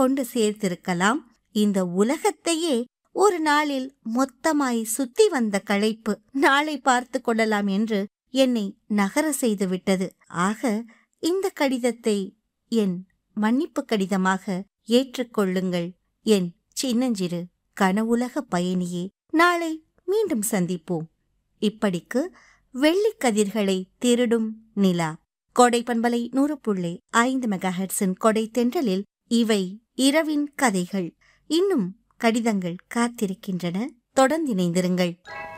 கொண்டு சேர்த்திருக்கலாம் இந்த உலகத்தையே ஒரு நாளில் மொத்தமாய் சுத்தி வந்த களைப்பு நாளை பார்த்து கொள்ளலாம் என்று என்னை நகர செய்து விட்டது ஆக இந்த கடிதத்தை என் மன்னிப்பு கடிதமாக ஏற்றுக்கொள்ளுங்கள் என் சின்னஞ்சிறு கனவுலக பயணியே நாளை மீண்டும் சந்திப்போம் இப்படிக்கு வெள்ளிக் கதிர்களை திருடும் நிலா கொடை பண்பலை நூறு புள்ளி ஐந்து மெகாஹெட்ஸின் கொடை தென்றலில் இவை இரவின் கதைகள் இன்னும் கடிதங்கள் காத்திருக்கின்றன தொடர்ந்து இணைந்திருங்கள்